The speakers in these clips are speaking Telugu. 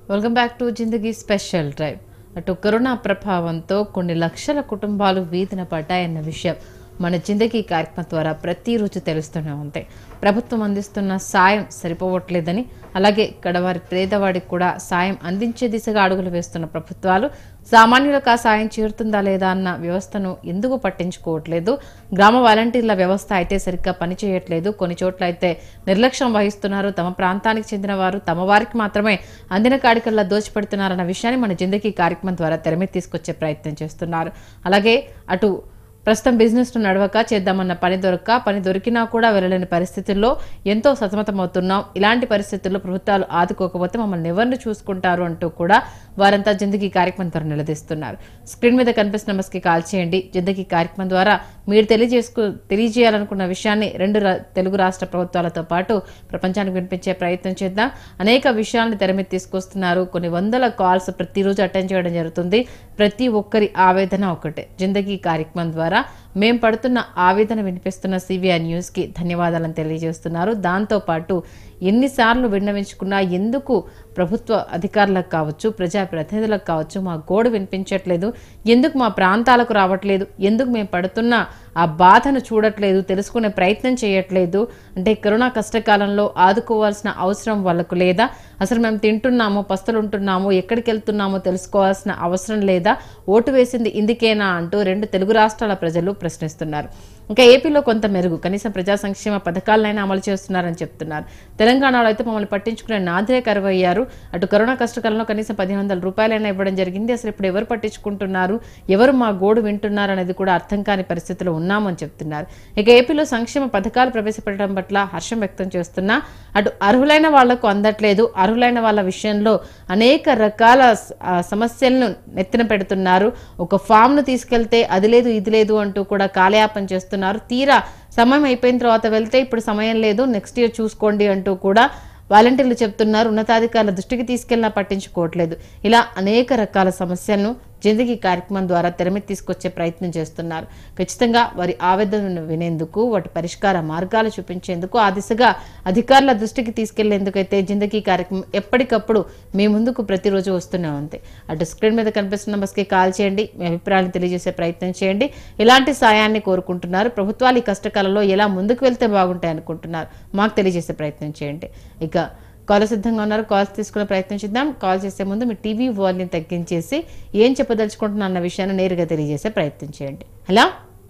Welcome back to Zindagi special drive అటు కరోనా ప్రభావంతో కొన్ని లక్షల కుటుంబాలు వీధిన పడ్డాయన్న విషయం మన జిందగీ కార్యక్రమం ద్వారా ప్రతిరోజు తెలుస్తూనే ఉంది ప్రభుత్వం అందిస్తున్న సాయం సరిపోవట్లేదని అలాగే కడవారి పేదవాడికి కూడా సాయం అందించే దిశగా అడుగులు వేస్తున్న ప్రభుత్వాలు సామాన్యులకు ఆ సాయం చేరుతుందా లేదా అన్న వ్యవస్థను ఎందుకు పట్టించుకోవట్లేదు గ్రామ వాలంటీర్ల వ్యవస్థ అయితే సరిగ్గా పనిచేయట్లేదు కొన్ని చోట్ల అయితే నిర్లక్ష్యం వహిస్తున్నారు తమ ప్రాంతానికి చెందిన వారు తమ వారికి మాత్రమే అందిన కాడికల్లా దోచిపెడుతున్నారన్న విషయాన్ని మన జిందగీ కార్యక్రమం ద్వారా తెరమీద తీసుకొచ్చే ప్రయత్నం చేస్తున్నారు అలాగే అటు ప్రస్తుతం బిజినెస్ నడవక చేద్దామన్న పని దొరక్క పని దొరికినా కూడా వెళ్ళలేని పరిస్థితుల్లో ఎంతో సతమతమవుతున్నాం ఇలాంటి పరిస్థితుల్లో ప్రభుత్వాలు ఆదుకోకపోతే మమ్మల్ని ఎవరిని చూసుకుంటారు అంటూ కూడా వారంతా జిందగీ కార్యక్రమం ద్వారా నిలదీస్తున్నారు స్క్రీన్ మీద కనిపిస్తున్న నెంబర్స్కి కాల్ చేయండి జిందగీ కార్యక్రమం ద్వారా మీరు తెలియజేసుకు తెలియజేయాలనుకున్న విషయాన్ని రెండు రా- తెలుగు రాష్ట్ర ప్రభుత్వాలతో పాటు ప్రపంచానికి వినిపించే ప్రయత్నం చేద్దాం అనేక విషయాలను తెర మీద తీసుకొస్తున్నారు కొన్ని వందల కాల్స్ ప్రతిరోజు అటెండ్ చేయడం జరుగుతుంది ప్రతి ఒక్కరి ఆవేదన ఒకటే జిందగీ కార్యక్రమం ద్వారా మేం పడుతున్న ఆవేదన వినిపిస్తున్న సివిఆర్ న్యూస్కి ధన్యవాదాలను తెలియజేస్తున్నారు దాంతోపాటు ఎన్నిసార్లు విన్నవించుకున్నా ఎందుకు ప్రభుత్వ అధికారులకు కావచ్చు ప్రజాప్రతినిధులకు కావచ్చు మా గోడు వినిపించట్లేదు ఎందుకు మా ప్రాంతాలకు రావట్లేదు ఎందుకు మేము పడుతున్న ఆ బాధను చూడట్లేదు తెలుసుకునే ప్రయత్నం చేయట్లేదు అంటే కరోనా కష్టకాలంలో ఆదుకోవాల్సిన అవసరం వాళ్ళకు లేదా అసలు మేము తింటున్నామో పస్తులు ఉంటున్నామో ఎక్కడికి వెళ్తున్నామో తెలుసుకోవాల్సిన అవసరం లేదా ఓటు వేసింది ఇందుకేనా అంటూ రెండు తెలుగు రాష్ట్రాల ప్రజలు ప్రశ్నిస్తున్నారు ఇంకా ఏపీలో కొంత మెరుగు కనీసం ప్రజా సంక్షేమ పథకాలనైనా అమలు చేస్తున్నారని చెప్తున్నారు తెలంగాణలో అయితే మమ్మల్ని పట్టించుకునే నాదే కరువయ్యారు అటు కరోనా కష్టకాలంలో కనీసం పదిహేను వందల రూపాయలైనా ఇవ్వడం జరిగింది అసలు ఇప్పుడు ఎవరు పట్టించుకుంటున్నారు ఎవరు మా గోడు వింటున్నారు అనేది కూడా అర్థం కాని పరిస్థితిలో ఉన్నామని చెప్తున్నారు ఇక ఏపీలో సంక్షేమ పథకాలు ప్రవేశపెట్టడం పట్ల హర్షం వ్యక్తం చేస్తున్నా అటు అర్హులైన వాళ్లకు అందట్లేదు అర్హులైన వాళ్ళ విషయంలో అనేక రకాల స- ఆ, సమస్యలను నెత్తిన పెడుతున్నారు ఒక ఫామ్ను తీసుకెళ్తే అది లేదు ఇది లేదు అంటూ కూడా కాలయాపన చేస్తున్నారు తీరా సమయం అయిపోయిన తర్వాత వెళ్తే ఇప్పుడు సమయం లేదు నెక్స్ట్ ఇయర్ చూసుకోండి అంటూ కూడా వాలంటీర్లు చెప్తున్నారు ఉన్నతాధికారుల దృష్టికి తీసుకెళ్ళినా పట్టించుకోవట్లేదు ఇలా అనేక రకాల సమస్యలను జిందగీ కార్యక్రమం ద్వారా తెరమీద తీసుకొచ్చే ప్రయత్నం చేస్తున్నారు ఖచ్చితంగా వారి ఆవేదనను వినేందుకు వాటి పరిష్కార మార్గాలు చూపించేందుకు ఆ దిశగా అధికారుల దృష్టికి తీసుకెళ్లేందుకైతే జిందగీ కార్యక్రమం ఎప్పటికప్పుడు మీ ముందుకు ప్రతిరోజు వస్తూనే ఉంది అటు స్క్రీన్ మీద కనిపిస్తున్న నంబర్స్కి కాల్ చేయండి మీ అభిప్రాయాలను తెలియజేసే ప్రయత్నం చేయండి ఇలాంటి సాయాన్ని కోరుకుంటున్నారు ప్రభుత్వాలు ఈ కష్టకాలంలో ఎలా ముందుకు వెళ్తే బాగుంటాయి అనుకుంటున్నారు మాకు తెలియజేసే ప్రయత్నం చేయండి ఇక కాల్ సిద్ధంగా ఉన్నారు కాల్స్ తీసుకునే ప్రయత్నం చేద్దాం కాల్ చేసే ముందు మీ టీవీ వాల్యూమ్ తగ్గించేసి ఏం చెప్పదలుచుకుంటున్నా అన్న విషయాన్ని నేరుగా తెలియజేసే ప్రయత్నం చేయండి హలో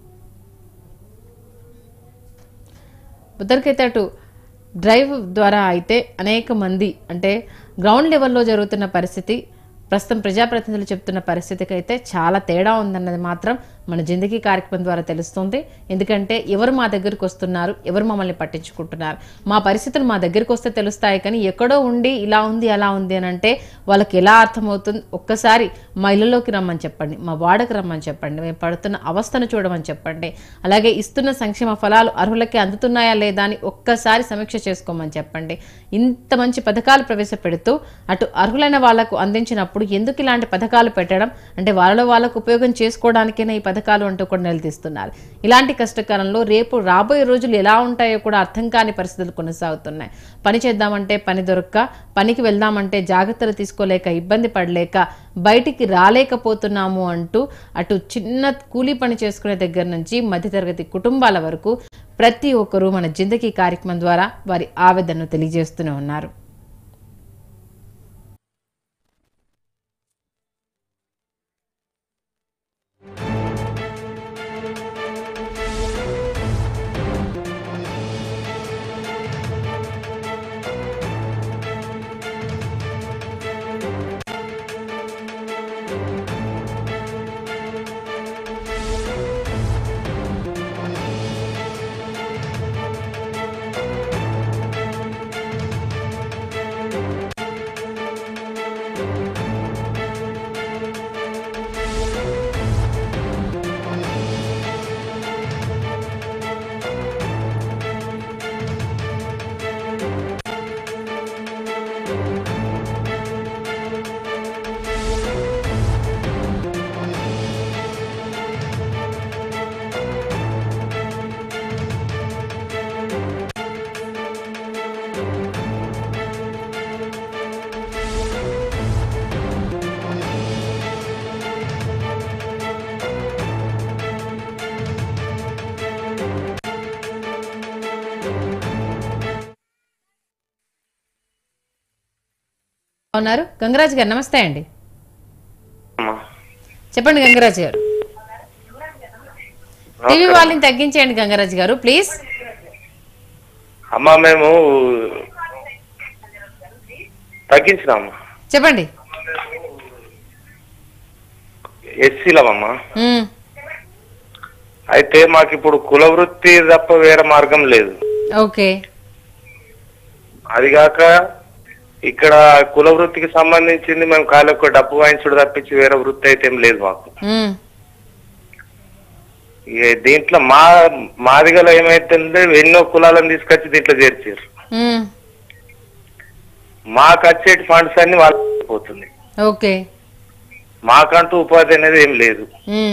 ఉత్తరకైతే అటు డ్రైవ్ ద్వారా అయితే అనేక మంది అంటే గ్రౌండ్ లెవెల్లో జరుగుతున్న పరిస్థితి ప్రస్తుతం ప్రజాప్రతినిధులు చెప్తున్న పరిస్థితికి అయితే చాలా తేడా ఉందన్నది మాత్రం మన జిందగీ కార్యక్రమం ద్వారా తెలుస్తుంది ఎందుకంటే ఎవరు మా దగ్గరికి వస్తున్నారు ఎవరు మమ్మల్ని పట్టించుకుంటున్నారు మా పరిస్థితులు మా దగ్గరికి వస్తే తెలుస్తాయి కానీ ఎక్కడో ఉండి ఇలా ఉంది అలా ఉంది అని అంటే వాళ్ళకి ఎలా అర్థమవుతుంది ఒక్కసారి మా ఇళ్ళలోకి రమ్మని చెప్పండి మా వాడకు రమ్మని చెప్పండి మేము పడుతున్న అవస్థను చూడమని చెప్పండి అలాగే ఇస్తున్న సంక్షేమ ఫలాలు అర్హులకి అందుతున్నాయా లేదా అని ఒక్కసారి సమీక్ష చేసుకోమని చెప్పండి ఇంత మంచి పథకాలు ప్రవేశపెడుతూ అటు అర్హులైన వాళ్లకు అందించినప్పుడు ఎందుకు ఇలాంటి పథకాలు పెట్టడం అంటే వాళ్ళలో వాళ్ళకు ఉపయోగం చేసుకోవడానికైనా ఈ పథకాలు అంటూ కూడా నిలదీస్తున్నారు ఇలాంటి కష్టకాలంలో రేపు రాబోయే రోజులు ఎలా ఉంటాయో కూడా అర్థం కాని పరిస్థితులు కొనసాగుతున్నాయి పని చేద్దామంటే పని దొరక్క పనికి వెళ్దామంటే జాగ్రత్తలు తీసుకోలేక ఇబ్బంది పడలేక బయటికి రాలేకపోతున్నాము అంటూ అటు చిన్న కూలీ పని చేసుకునే దగ్గర నుంచి మధ్యతరగతి కుటుంబాల వరకు ప్రతి ఒక్కరూ మన జిందగీ కార్యక్రమం ద్వారా వారి ఆవేదనను తెలియజేస్తూనే ఉన్నారు ఉన్నారు గంగరాజు గారు నమస్తే అండి అమ్మా. చెప్పండి గంగరాజు గారు టీవీ వాళ్ళని తగ్గించేయండి గంగరాజు గారు ప్లీజ్ అమ్మా మేము తగ్గించినాము చెప్పండి ఎస్సీలమమ్మా ఉమ్, అయితే మాకు ఇప్పుడు కుల వృత్తి తప్ప వేరే మార్గం లేదు ఓకే అది కాక ఇక్కడ కుల వృత్తికి సంబంధించింది మేము కాలు ఒక డబ్బు వాయించుడు తప్పించి వేరే వృత్తి అయితే ఏం లేదు మాకు ఉమ్, ఇక దీంట్లో మా మాదిగలో ఏమైతుందంటే ఎన్నో కులాలను తీసుకొచ్చి దీంట్లో చేర్చారు ఉమ్, మాకు వచ్చేటి ఫండ్స్ అన్ని వాళ్ళకి పోతుంది ఓకే మాకంటూ ఉపాధి అనేది ఏం లేదు ఉమ్.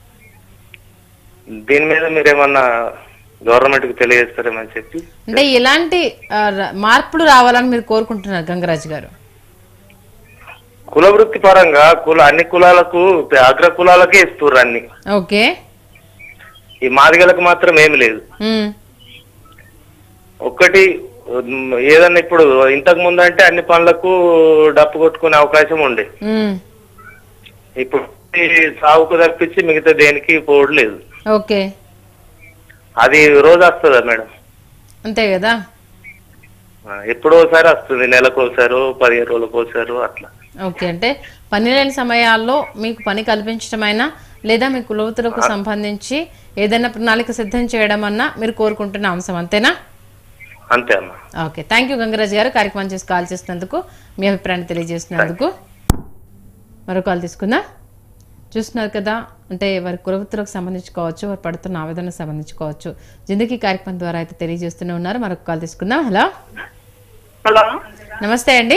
దీని మీద మీరు ఏమన్నా గవర్నమెంట్ కి తెలియజేస్తారేమని చెప్పి అంటే ఎలాంటి ఆ, ర- మార్పులు రావాలని మీరు కోరుకుంటున్నారు గంగరాజు గారు కుల వృత్తి పరంగా కుల అన్ని కులాలకు అగ్ర కులాలకే ఇస్తుర్రు అన్ని ఓకే ఈ మాదిగలకు మాత్రం ఏమి లేదు ఉమ్, ఒక్కటి ఉమ్, ఏదన్నా ఇప్పుడు ఇంతకు ముందు అంటే అన్ని పనులకు డప్పు కొట్టుకునే అవకాశం ఉండే ఉమ్, ఇప్పుడు ఈ సాగుకు తప్పించి మిగతా దేనికి పోవడం లేదు ఓకే అది రోజు వస్తుందా మేడం అంతే కదా ఆ, ఎప్పుడో ఒకసారి వస్తుంది నెలకు ఒకసారి పదిహేను రోజులకు ఒకసారి అట్లా ఓకే అంటే పని లేని సమయాల్లో మీకు పని కల్పించడమైనా లేదా మీ కులవతులకు సంబంధించి ఏదైనా ప్రణాళిక సిద్ధం చేయడం అన్నా మీరు కోరుకుంటున్న అంశం అంతేనా అంతే అమ్మా ఓకే థ్యాంక్ యూ గంగరాజు గారు కార్యక్రమం చేసి కాల్ చేసినందుకు మీ అభిప్రాయాన్ని తెలియజేసినందుకు మరో కాల్ తీసుకుందా చూస్తున్నారు కదా అంటే వారి కులవృత్తులకు సంబంధించి కావచ్చు వారు పడుతున్న ఆవేదనకు సంబంధించి కావచ్చు జిందగీ కార్యక్రమం ద్వారా అయితే తెలియజేస్తూనే ఉన్నారు మరొక కాల్ తీసుకుందాం హలో హలో నమస్తే అండి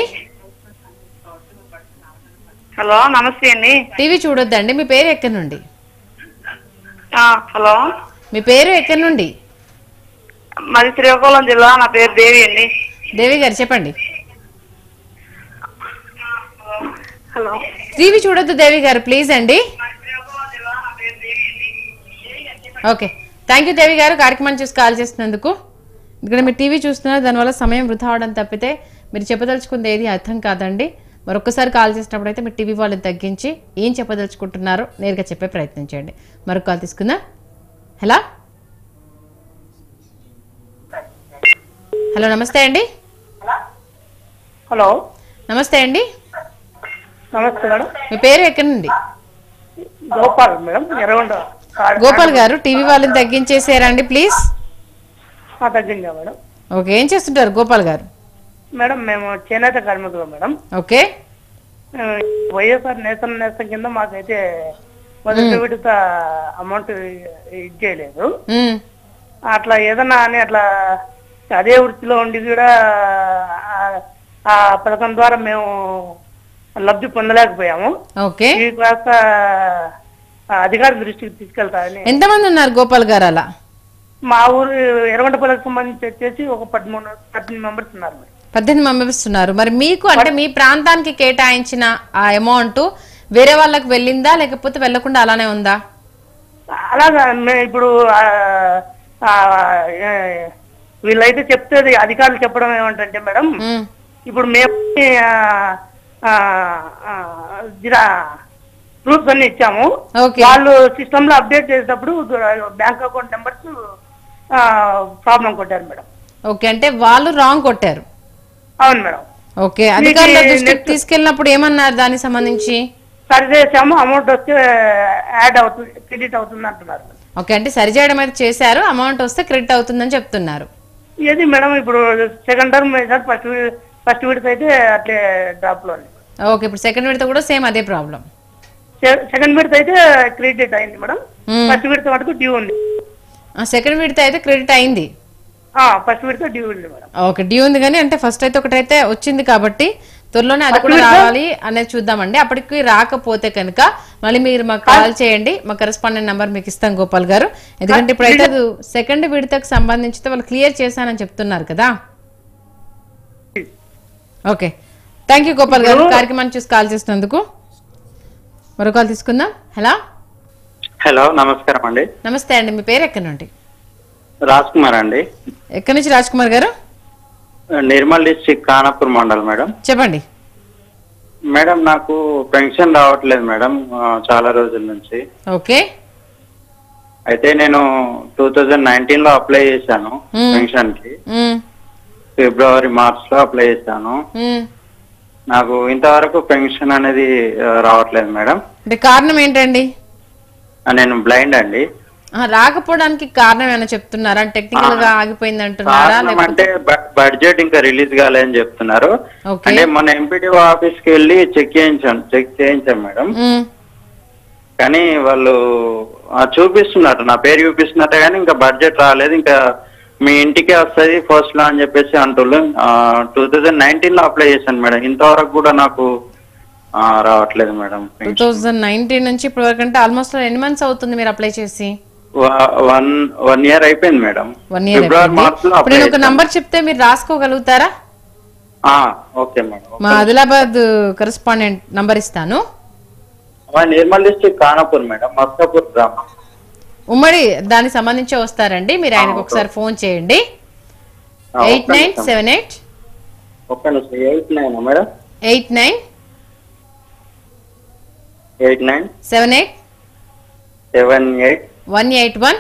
హలో నమస్తే అండి టీవీ చూడొద్దండి మీ పేరు ఎక్కడి నుండి ఆ, హలో మీ పేరు ఎక్కడి నుండి మాది శ్రీకాకుళం జిల్లా నా పేరు దేవి అండి దేవి గారు చెప్పండి హలో టీవీ చూడొద్దు దేవి గారు ప్లీజ్ అండి ఓకే థ్యాంక్ యూ దేవి గారు కార్యక్రమం చూసి కాల్ చేసినందుకు ఇక్కడ మీరు టీవీ చూస్తున్నారు దానివల్ల సమయం వృధా అవడం తప్పితే మీరు చెప్పదలుచుకుంది ఏది అర్థం కాదండి మరొకసారి కాల్ చేసినప్పుడు అయితే మీరు టీవీ వాళ్ళని తగ్గించి ఏం చెప్పదలుచుకుంటున్నారో నేరుగా చెప్పే ప్రయత్నం చేయండి మరొక కాల్ తీసుకుందా హలో హలో నమస్తే అండి హలో నమస్తే అండి నమస్తే మేడం మీ పేరు ఎక్కడి నుండి గోపాల్ మేడం ఎర్రగొండ కాడ- గోపాల్ గారు టీవీ వాళ్ళని తగ్గించేసారండి ప్లీజ్ ఆ, తగ్గిందా మేడం ఓకే ఏం చేస్తుంటారు గోపాల్ గారు మేడం మేము చేనేత కార్మికులు మేడం ఓకే ఆ, వైఎస్ఆర్ నేతల నేస్తం కింద మాకైతే మొదటి విడత అమౌంట్ ఇచ్చేయలేదు ఉమ్, అట్లా ఏదన్నా అని అట్లా అదే వృత్తిలో ఉండి కూడా ఆ- ఆ పథకం ద్వారా మేము లబ్ధి పొందలేకపోయాము ఓకే ఇవి కాస్త ఆ అధికారి దృష్టికి తీసుకెళ్తారని ఎంతమంది ఉన్నారు గోపాల్ గారు అలా మా ఊరు ఎర్రగొండపల్లికి సంబంధించి వచ్చేసి ఒక పదమూడు పద్దెనిమిది మెంబర్స్ ఉన్నారు మేడం పద్దెనిమిది మెంబర్స్ ఉన్నారు మరి మీకు అంటే మీ ప్రాంతానికి కేటాయించిన ఆ అమౌంట్ వేరే వాళ్ళకి వెళ్ళిందా లేకపోతే వెళ్ళకుండా అలానే ఉందా అలాగా మేము ఇప్పుడు ఆ, ఆ, ఏ- వీళ్ళైతే చెప్తే అధికారులు చెప్పడం ఏమంటే మేడం ఉమ్, ఇప్పుడు మేము ప్రూఫ్స్ అన్ని ఇచ్చాము ఓకే వాళ్ళు సిస్టమ్ లో అప్డేట్ చేసేటప్పుడు బ్యాంక్ అకౌంట్ నెంబర్స్ ప్రాబ్లం కొట్టారు మేడం ఓకే అంటే వాళ్ళు రాంగ్ కొట్టారు అవును మేడం ఓకే అధికారుల మీకు దృష్టికి next- తీసుకెళ్ళినప్పుడు ఏమన్నారు దానికి సంబంధించి సరి చేసాము అమౌంట్ వస్తే యాడ్ అవుతుంది క్రెడిట్ అవుతుంది అంటున్నారు ఓకే అంటే సరిచేయడం అయితే చేశారు అమౌంట్ వస్తే క్రెడిట్ అవుతుందని చెప్తున్నారు ఏది మేడం ఇప్పుడు సెకండ్ టర్మ్ వేసారు ఫస్ట్ ఫస్ట్ విడత అయితే అట్లే డ్రాప్ లో ఓకే ఇప్పుడు సెకండ్ విడత కూడా సేమ్ అదే ప్రాబ్లం సెకండ్ విడత అయితే క్రెడిట్ అయింది మేడం మ్మ్. ఫస్ట్ విడత మటుకు డ్యూ ఉంది సెకండ్ విడత అయితే క్రెడిట్ అయింది ఫస్ట్ విడత డ్యూ ఉంది మేడం ఓకే డ్యూ ఉంది కానీ అంటే ఫస్ట్ అయితే ఒకటైతే వచ్చింది కాబట్టి త్వరలోనే అది కూడా రావాలి అనేది చూద్దామండి అప్పటికి రాకపోతే కనుక మళ్ళీ మీరు మాకు కాల్ చేయండి మా కరెస్పాండెంట్ నెంబర్ మీకు ఇస్తాం గోపాల్ గారు ఎందుకంటే ఇప్పుడైతే అది సెకండ్ విడతకు సంబంధించి వాళ్ళు క్లియర్ చేశానని చెప్తున్నారు కదా ఓకే థ్యాంక్ యూ గోపాల్ గారు కార్యక్రమాన్ని చూసి కాల్ చేసినందుకు మరో కాల్ తీసుకుందాం హలో హలో నమస్కారం అండి నమస్తే అండి మీ పేరు ఎక్కడి నుండి రాజ్ కుమార్ అండి ఎక్కడి నుంచి రాజ్ కుమార్ గారు నిర్మల్ డిస్ట్రిక్ట్ ఖానాపూర్ మండల్ మేడం చెప్పండి మేడం నాకు పెన్షన్ రావట్లేదు మేడం ఆ, చాలా రోజుల నుంచి ఓకే అయితే నేను టూ థౌజండ్ నైన్టీన్ లో అప్లై చేశాను మ్మ్. పెన్షన్ కి మ్మ్. ఫిబ్రవరి మార్చ్ లో అప్లై చేశాను మ్మ్. నాకు ఇంతవరకు పెన్షన్ అనేది ఆ, రావట్లేదు మేడం అంటే కారణం ఏంటండి ఆ, నేను బ్లైండ్ అండి ఆ, రాకపోవడానికి కారణం ఏమైనా చెప్తున్నారా టెక్నికల్ గా ఆగిపోయింది అంటున్నారా కారణం లేకపోతే అంటే బ- బడ్జెట్ ఇంకా రిలీజ్ కాలేదని చెప్తున్నారు ఓకే అంటే మన ఎంపీడీఓ ఆఫీస్ కి వెళ్ళి చెక్ చేయించాం చెక్ చేయించాం మేడం మ్మ్. కానీ వాళ్ళు ఆ, చూపిస్తున్నారు నా పేరు చూపిస్తున్నట్టే కానీ ఇంకా బడ్జెట్ రాలేదు ఇంకా మీ ఇంటికే వస్తుంది ఫస్ట్ లో అని చెప్పేసి అంటుళ్ళు టూ థౌజండ్ నైన్టీన్ లో అప్లై చేశాను మేడం ఇంతవరకు కూడా నాకు ఆ, రావట్లేదు మేడం టూ థౌజండ్ నైన్టీన్ నుంచి ఇప్పటి వరకు అంటే ఆల్మోస్ట్ ఎన్ని మంత్స్ అవుతుంది మీరు అప్లై చేసి వన్ వన్ ఇయర్ అయిపోయింది మేడం వన్ ఇయర్ ఫిబ్రవరి మార్చ్ లో ఇప్పుడు నేను ఒక అప్లై నంబర్ చెప్తే మీరు రాసుకోగలుగుతారా ఓకే మేడం మా ఆదిలాబాద్ కరెస్పాండెంట్ నంబర్ ఇస్తాను మా నిర్మల్ డిస్ట్రిక్ట్ కానాపూర్ మేడం మస్కాపూర్ గ్రామం ఉమ్మడి దానికి సంబంధించి వస్తారండి మీరు ఆయనకు ఒకసారి ఫోన్ చేయండి ఆ, ఎయిట్ ఒక్క నైన్ నిమిషం. సెవెన్ ఎయిట్ ఒక్క నిమిషం eight nine madam eight nine eight nine seven eight seven eight one eight one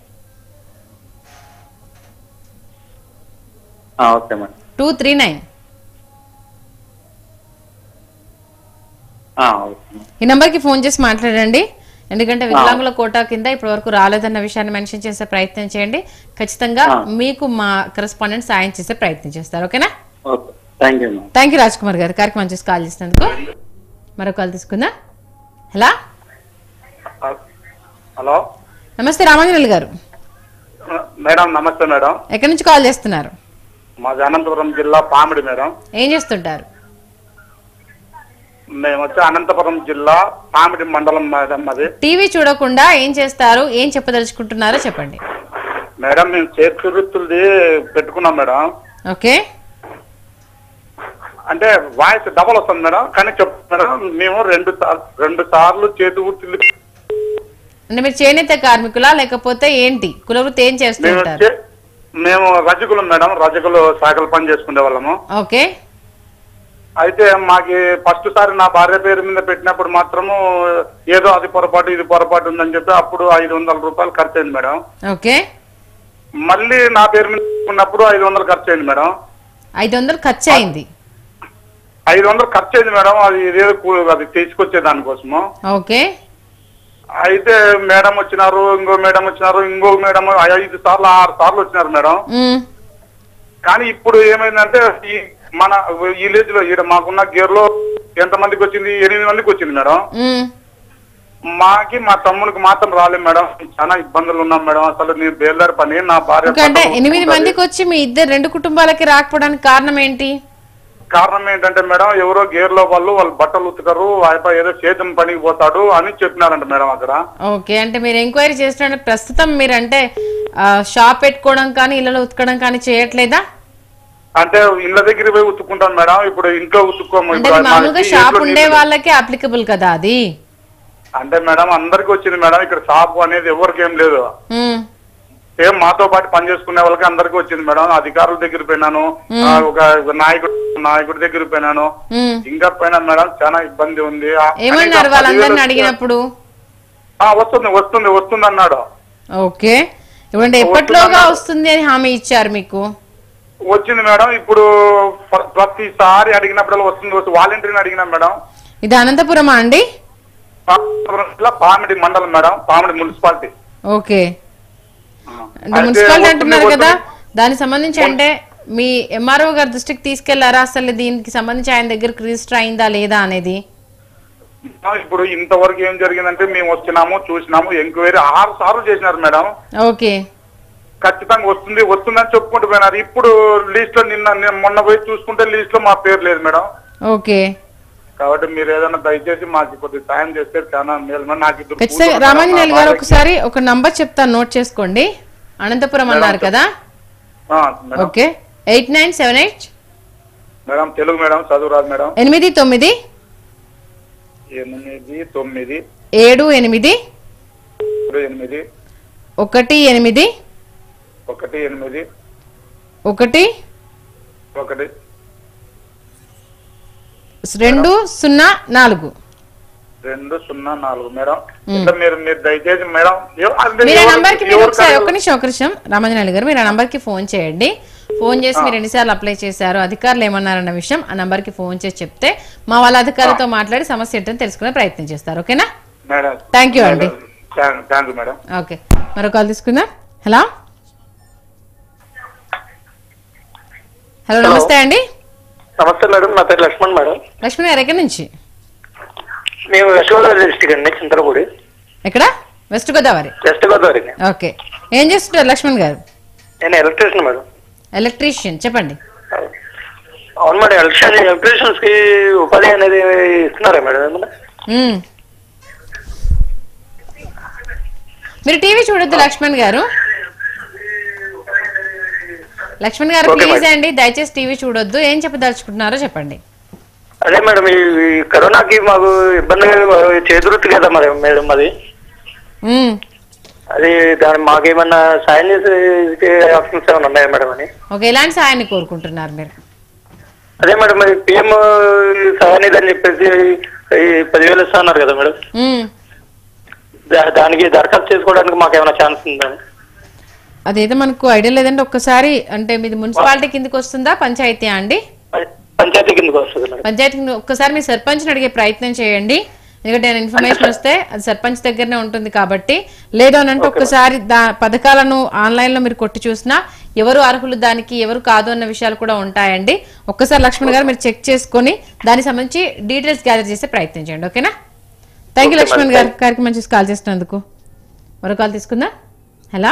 okay madam two three nine ఆ, ఓకే మేడం. ఈ నంబర్కి ఫోన్ చేసి మాట్లాడండి ఎందుకంటే వికలాంగుల కోటా కింద ఇప్పటి వరకు రాలేదన్న విషయాన్ని మెన్షన్ చేసే ప్రయత్నం చేయండి ఖచ్చితంగా మీకు మా కరెస్పాండెంట్ సాయం చేసే ప్రయత్నం చేస్తారు ఓకేనా okay thank you madam thank you Raj Kumar గారు కార్యక్రమం చేసి కాల్ చేసినందుకు మరో కాల్ తీసుకుందా హలో హలో నమస్తే రామాంజనేయులు గారు మేడం నమస్తే మేడం ఎక్కడి నుంచి కాల్ చేస్తున్నారు మాది అనంతపురం జిల్లా పామిడి మేడం ఏం చేస్తుంటారు మేము వచ్చి అనంతపురం జిల్లా పామిడి మండలం మేడం మాది టీవీ చూడకుండా ఏం చేస్తారు ఏం చెప్పదలుచుకుంటున్నారో చెప్పండి మేడం మేము చేతి వృత్తులది పెట్టుకున్నాం మేడం ఓకే అంటే వాయిస్ డబల్ వస్తుంది మేడం కానీ చెప్పు మేడం మేము రెండు సార్లు రెండు సార్లు చేతి వృత్తులు అంటే మీరు చేనేత కార్మికులా లేకపోతే ఏంటి కులవృత్తి ఏం చేస్తూ మేము ఉంటారు చే- మేము రజకులు మేడం రజకులు శాఖలు పని చేసుకునే వాళ్ళము ఓకే అయితే మాకి ఫస్ట్ సారి నా భార్య పేరు మీద పెట్టినప్పుడు మాత్రము ఏదో అది పొరపాటు ఇది పొరపాటు ఉందని చెప్పి అప్పుడు ఐదు వందల రూపాయలు ఖర్చు అయింది మేడం ఓకే మళ్ళీ నా పేరు మీద ఉన్నప్పుడు ఐదు వందలు ఖర్చు అయింది మేడం ఐదు వందలు ఖర్చు అయింది ఐదు వందలు ఖర్చు అయింది మేడం అది ఇదేదో కూ- అది తీసుకొచ్చే దానికోసము ఓకే అయితే మేడం వచ్చినారు ఇంకో మేడం వచ్చినారు ఇంకో మేడం ఐదు సార్లు ఆరు సార్లు వచ్చినారు మేడం మ్మ్. కానీ ఇప్పుడు ఏమైందంటే ఈ మన విలేజ్ లో ఈడ మాకున్న గేర్లో ఎంత మందికి వచ్చింది ఎనిమిది మందికి వచ్చింది మేడం మ్మ్. మాకి మా తమ్మునికి మాత్రం రాలేదు మేడం చాలా ఇబ్బందులు ఉన్నాం మేడం అసలు నేను బేల్దారి పని నా భార్య ఓకే అంటే పక్కన ఎనిమిది ఉంటుంది. మందికి వచ్చి మీ ఇద్దరు రెండు కుటుంబాలకి రాకపోవడానికి కారణం ఏంటి కారణం ఏంటంటే మేడం ఎవరో గేర్లో వాళ్ళు వాళ్ళు బట్టలు ఉతుకరు ఆయన ఏదో సేద్యం పనికి పోతాడు అని చెప్పినారంట మేడం అక్కడ ఓకే అంటే మీరు ఎంక్వైరీ చేస్తున్న ప్రస్తుతం మీరు అంటే ఆ, షాప్ పెట్టుకోవడం కానీ ఇళ్ళలో ఉతకడం కానీ చేయట్లేదా అంటే ఇళ్ళ దగ్గర పోయి ఉతుక్కుంటాను మేడం ఇప్పుడు ఇంట్లో ఉతుక్కోము అంటే ఇప్పుడు అది మామూలుగా మనకి షాప్ ఇంట్లో ఉండే నీళ్ళు- వాళ్ళకే అప్లికబుల్ కదా అది అంటే మేడం అందరికి వచ్చింది మేడం ఇక్కడ షాప్ అనేది ఎవరికి ఏం లేదు మ్మ్. సేమ్ మాతో పాటు పని చేసుకునే వాళ్ళకి అందరికి వచ్చింది మేడం అధికారుల దగ్గర పోయినాను ఆ, ఒక ఒక నాయకుడు నాయకుడి దగ్గర పోయినాను మ్మ్. ఇంకా పోయినాను మేడం చాలా ఇబ్బంది ఉంది ఆ, ఏమన్నారు కనీసం వాళ్ళందరిని పదివేలు అడిగినప్పుడు ఆ, వస్తుంది వస్తుంది వస్తుంది అన్నాడు ఓకే ఇవ్వండి ఎప్పట్లోగా వస్తుంది అని హామీ ఇచ్చారు మీకు వచ్చింది మేడం ఇప్పుడు ప్ర- ప్రతిసారి అడిగినప్పుడు వస్తుంది వస్తుంది వాలంటీర్ని అడిగినాం మేడం ఇది అనంతపురమా అండి పామిడి జిల్లా పామిడి మండలం మేడం పామిడి మున్సిపాలిటీ ఓకే అంటే అయితే మున్సిపాలిటీ వస్తుంది, అంటున్నారు కదా వస్తుంది. దానికి సంబంధించి అంటే మీ ఎంఆర్ఓ గారి దృష్టికి తీసుకెళ్లారా అసలు దీనికి సంబంధించి ఆయన దగ్గరకు రిజిస్టర్ అయిందా లేదా అనేది ఇప్పుడు ఇంతవరకు ఏం జరిగిందంటే మేము వచ్చినాము చూసినాము ఎంక్వైరీ ఆరు సార్లు చేసినారు మేడం ఓకే ఖచ్చితంగా వస్తుంది వస్తుందని చెప్పుకుంటూ పోయినారు ఇప్పుడు లిస్ట్ లో నిన్న నిన్న- మొన్న పోయి చూసుకుంటే లిస్ట్ లో మా పేరు లేదు మేడం ఓకే కాబట్టి మీరు ఏదైనా దయచేసి మాకు కొద్దిగా సాయం చేస్తే చాలా మేలు మేడం. నాకు ఇద్దరు ఖచ్చితంగా కూతురు రామాంజనేయులు మేడం. గారు ఒకసారి ఒక నంబర్ చెప్తాను నోట్ చేసుకోండి అనంతపురం అన్నారు కదా ఆ, madam okay eight nine seven eight madam Telugu madam చదువు రాదు మేడం ఎనిమిది తొమ్మిది ఎనిమిది తొమ్మిది ఏడు ఎనిమిది రెండు ఎనిమిది ఒకటి ఎనిమిది ఒకటి ఎనిమిది ఒకటి ఒకటి రెండు సున్నా నాలుగు రెండు సున్నా నాలుగు మేడం ఇంకా మీరు మీరు దయచేసి మేడం ఎవ- అంటే మీరు ఆ ఎవరు- నంబర్ కి మీరు ఎవరు ఒకసారి కాదు. ఒక్క నిమిషం ఒక నిమిషం రామంజనాలి గారు మీరు ఆ నంబర్ కి ఫోన్ చేయండి ఫోన్ చేసి మీరు ఎన్నిసార్లు అప్లై చేశారు అధికారులు ఏమన్నారన్న విషయం ఆ నంబర్ కి ఫోన్ చేసి చెప్తే మా వాళ్ళ అధికారులతో మాట్లాడి సమస్య ఏంటని తెలుసుకునే ప్రయత్నం చేస్తారు ఓకేనా మేడం థ్యాంక్ యూ అండి థ్యాంక్ యూ మేడం ఓకే మరో కాల్ తీసుకుందాం హలో హలో నమస్తే అండి నమస్తే మేడం నా పేరు లక్ష్మణ్ మేడం లక్ష్మణ్ గారు ఎక్కడి నుంచి మేము వెస్ట్ గోదావరి డిస్టిక్ అండి చింతలపూడి ఎక్కడ west Godavari west Godavari okay ఏం చేస్తుంటారు లక్ష్మణ్ గారు నేను ఎలక్ట్రీషియన్ మేడం ఎలక్ట్రీషియన్ చెప్పండి అవును మేడం ఎలక్ట్రీషియన్ ఎలక్ట్రీషియన్స్ కి ఉపాధి అనేది ఇస్తున్నారా మేడం ఏమన్నా మ్మ్. మీరు టీవీ చూడొద్దు లక్ష్మణ్ గారు లక్ష్మణ్ గారు Okay, ప్లీజ్ madam. అండి దయచేసి టీవీ చూడొద్దు ఏం చెప్పదలుచుకుంటున్నారో చెప్పండి అదే మేడం ఈ ఈ కరోనాకి మాకు ఇబ్బంది చేదురుతుంది కదా మరి మేడం అది మ్మ్. అది దాని మాకేమన్నా సాయం చేసే ఆప్షన్స్ ఏమైనా ఉన్నాయా మేడం అని ఓకే ఎలాంటి సాయాన్ని కోరుకుంటున్నారు మీరు అదే మేడం మరి పిఎం సహాయనిధి అని చెప్పేసి ఈ పదివేలు ఇస్తా ఉన్నారు కదా మేడం మ్మ్. దా- దానికి దరఖాస్తు చేసుకోవడానికి మాకు ఏమైనా ఛాన్స్ ఉందా అదేదో మనకు ఐడియా లేదంటే ఒక్కసారి అంటే మీది మున్సిపాలిటీ కిందకి వస్తుందా పంచాయతీ అండి పంచాయతీ కిందకి వస్తుంది మేడం పంచాయతీ కింద ఒక్కసారి మీ సర్పంచ్ని అడిగే ప్రయత్నం చేయండి ఎందుకంటే నేను ఇన్ఫర్మేషన్ వస్తే అది సర్పంచ్ దగ్గరనే ఉంటుంది కాబట్టి లేదు అని అంటే ఒక్కసారి దా పథకాలను ఆన్లైన్లో మీరు కొట్టి చూసినా ఎవరు అర్హులు దానికి ఎవరు కాదు అన్న విషయాలు కూడా ఉంటాయండి ఒక్కసారి లక్ష్మణ్ గారు మీరు చెక్ చేసుకొని దానికి సంబంధించి డీటెయిల్స్ గ్యాదర్ చేసే ప్రయత్నం చేయండి ఓకేనా thank you Okay, Laxman madam. గారు కార్యక్రమం చూసి కాల్ చేసినందుకు మరో కాల్ తీసుకుందా హలో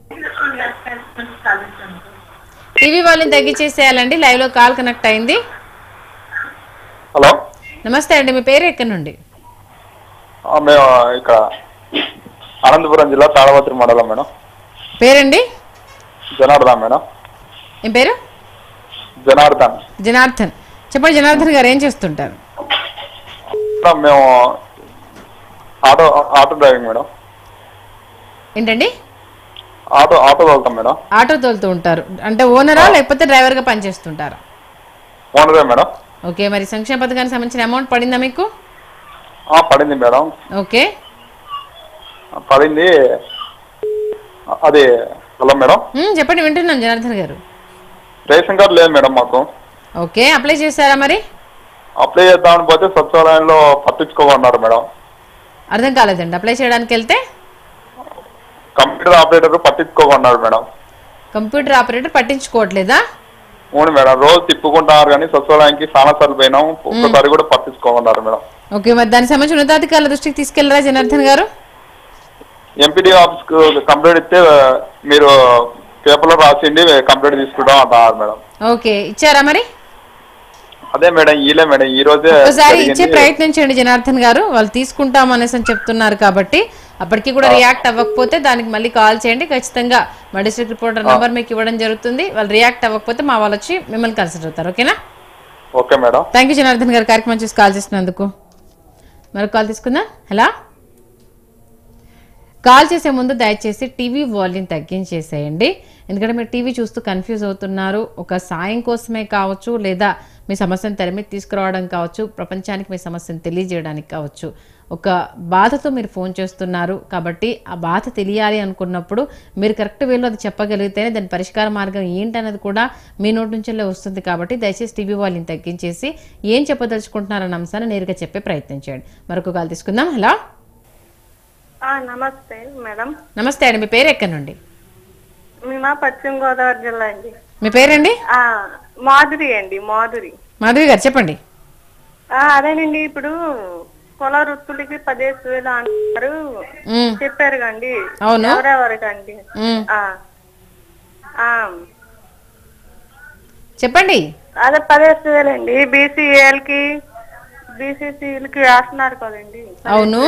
టీవీ వాళ్ళని తగ్గించేసేయాలండి లైవ్ లో కాల్ కనెక్ట్ అయింది హలో నమస్తే అండి మీ పేరు ఎక్కడి నుండి ఆ, మేము ఇక్కడ అనంతపురం జిల్లా తాడపత్రి మండలం మేడం పేరండి జనార్దన్ మేడం ఏం పేరు జనార్దన్ జనార్దన్ చెప్పండి జనార్దన్ గారు ఏం చేస్తుంటారు మేడం, మేము ఆటో ఆటో డ్రైవింగ్ మేడం ఏంటండి ఆటో ఆటో వెళ్తాం మేడం ఆటో తోలుతూ ఉంటారు అంటే ఓనరా లేకపోతే డ్రైవర్ గా పనిచేస్తుంటారా ఓనరే మేడం ఓకే మరి సంక్షేమ పథకానికి సంబంధించిన అమౌంట్ పడిందా మీకు ఆ, పడింది మేడం ఓకే పడింది అది హలో మేడం మ్మ్, చెప్పండి వింటున్నాం జనార్దన్ గారు రేషన్ కార్డు లేదు మేడం మాకు ఓకే అప్లై చేశారా మరి అప్లై చేద్దామని పోతే సచివాలయంలో పట్టించుకోమన్నారు మేడం అర్థం కాలేదండి అప్లై చేయడానికి వెళ్తే కంప్యూటర్ ఆపరేటర్ పట్టించుకోమన్నారు మేడం కంప్యూటర్ ఆపరేటర్ పట్టించుకోవట్లేదా అవును మేడం రోజు తిప్పుకుంటున్నారు కానీ సచివాలయానికి చాలా సార్లు పోయినాం ఒక్కసారి కూడా పట్టించుకోమన్నారు మేడం ఓకే మరి దానికి సంబంధించి ఉన్నతాధికారుల దృష్టికి తీసుకెళ్లరా జనార్దన్ గారు ఎంపీడీ ఆఫీస్ కు కంప్లైంట్ ఇస్తే మీరు పేపర్లో రాసిండి కంప్లైంట్ తీసుకుంటాం అంటున్నారు మేడం ఓకే ఇచ్చారా మరి అదే మేడం ఈలే మేడం ఈ రోజే ఒకసారి జరిగింది. ఇచ్చే ప్రయత్నం చేయండి జనార్దన్ గారు వాళ్ళు తీసుకుంటాం అనేసి అని చెప్తున్నారు కాబట్టి అప్పటికి కూడా రియాక్ట్ అవ్వకపోతే దానికి మళ్ళీ కాల్ చేయండి ఖచ్చితంగా మా డిస్ట్రిక్ట్ రిపోర్టర్ నెంబర్ మీకు ఇవ్వడం జరుగుతుంది వాళ్ళు రియాక్ట్ అవ్వకపోతే మా వాళ్ళు వచ్చి మిమ్మల్ని కన్సిడర్ అవుతారు ఓకేనా okay madam thank you Janardhan గారు కార్యక్రమం చూసి కాల్ చేసినందుకు మరొక కాల్ తీసుకుందా హలో కాల్ చేసే ముందు దయచేసి టీవీ వాల్యూమ్ తగ్గించేసేయండి ఎందుకంటే మీరు టీవీ చూస్తూ కన్ఫ్యూజ్ అవుతున్నారు ఒక సాయం కోసమే కావచ్చు లేదా మీ సమస్యను తెర మీద తీసుకురావడం కావచ్చు ప్రపంచానికి మీ సమస్యను తెలియజేయడానికి కావచ్చు ఒక బాధతో మీరు ఫోన్ చేస్తున్నారు కాబట్టి ఆ బాధ తెలియాలి అనుకున్నప్పుడు మీరు కరెక్ట్ వేలో అది చెప్పగలిగితేనే దాని పరిష్కార మార్గం ఏంటనేది కూడా మీ నోటి నుంచెల్లే వస్తుంది కాబట్టి దయచేసి టీవీ వాళ్ళని తగ్గించేసి ఏం చెప్పదలుచుకుంటున్నారన్న అంశాన్ని నేరుగా చెప్పే ప్రయత్నం చేయండి మరొక కాల్ తీసుకుందాం హలో ఆ, నమస్తే మేడం నమస్తే అండి మీ పేరు ఎక్కడి నుండి మేము పశ్చిమ గోదావరి జిల్లా అండి మీ పేరండి ఆ, మాధురి అండి మాధురి మాధవి గారు చెప్పండి ఆ, అదేనండి ఇప్పుడు కుల వృత్తులకి పదేసి వేలు అంటారు మ్మ్. చెప్పారు కండి అవును. ఎవరెవరికండి మ్మ్. ఆ. ఆ, చెప్పండి అదే పదేసి వేలండి బీసీఏలకి బీసీసీలకి వేస్తున్నారు కదండి అవును.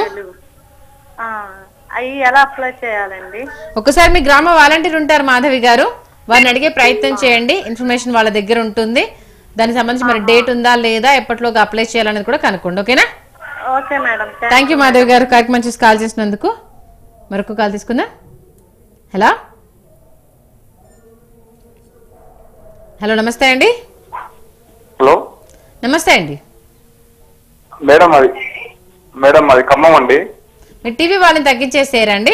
అవి ఎలా అప్లై చేయాలండి ఒకసారి మీ గ్రామ వాలంటీర్ ఉంటారు మాధవి గారు వారిని అడిగే ప్రయత్నం చేయండి ఇన్ఫర్మేషన్ వాళ్ళ దగ్గర ఉంటుంది దానికి సంబంధించి మరి డేట్ ఉందా లేదా ఎప్పటిలోగా అప్లై చేయాలనేది కూడా కనుక్కోండి ఓకేనా okay madam thank you Madhavi గారు కార్యక్రమం చూసి కాల్ చేసినందుకు మరొక కాల్ తీసుకుందా హలో హలో నమస్తే అండి హలో నమస్తే అండి మేడం అది మేడం అది ఖమ్మం అండి మీ టీవీ వాళ్ళని తగ్గించేసేయరండి